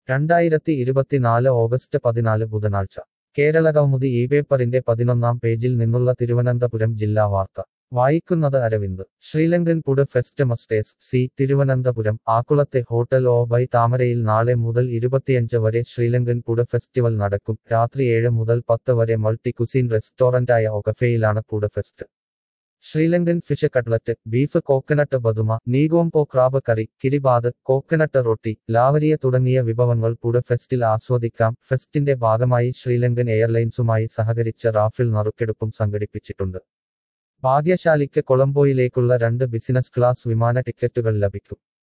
രണ്ടായിരത്തി ഇരുപത്തിനാല് ഓഗസ്റ്റ് പതിനാല് ബുധനാഴ്ച കേരളകൗമുദി ഈ പേപ്പറിന്റെ പതിനൊന്നാം പേജിൽ നിന്നുള്ള തിരുവനന്തപുരം ജില്ലാ വാർത്ത വായിക്കുന്നത് അരവിന്ദ് ശ്രീലങ്കൻ ഫുഡ് ഫെസ്റ്റ് മസ്റ്റേഴ്സ് സി തിരുവനന്തപുരം ആക്കുളത്തെ ഹോട്ടൽ ഓ ബൈ താമരയിൽ നാളെ മുതൽ ഇരുപത്തിയഞ്ച് വരെ ശ്രീലങ്കൻ ഫുഡ് ഫെസ്റ്റിവൽ നടക്കും രാത്രി ഏഴ് മുതൽ പത്ത് വരെ മൾട്ടി കുസീൻ റെസ്റ്റോറന്റായ ഒകഫെയിലാണ് food fest Sri Lankan fish cutlet beef coconut ബതുമ Negombo crab curry kiribath coconut roti lavariya തുടങ്ങിയ വിഭവങ്ങൾ ഫുഡ് ഫെസ്റ്റിൽ ആസ്വദിക്കാം ഫെസ്റ്റിന്റെ ഭാഗമായി ശ്രീലങ്കൻ എയർലൈൻസുമായി സഹകരിച്ച് റാഫിൽ നറുക്കെടുപ്പും സംഘടിപ്പിച്ചിട്ടുണ്ട് ഭാഗ്യശാലിക്ക് കൊളംബോയിലേക്കുള്ള രണ്ട് ബിസിനസ് ക്ലാസ് വിമാന ടിക്കറ്റുകൾ ലഭിക്കും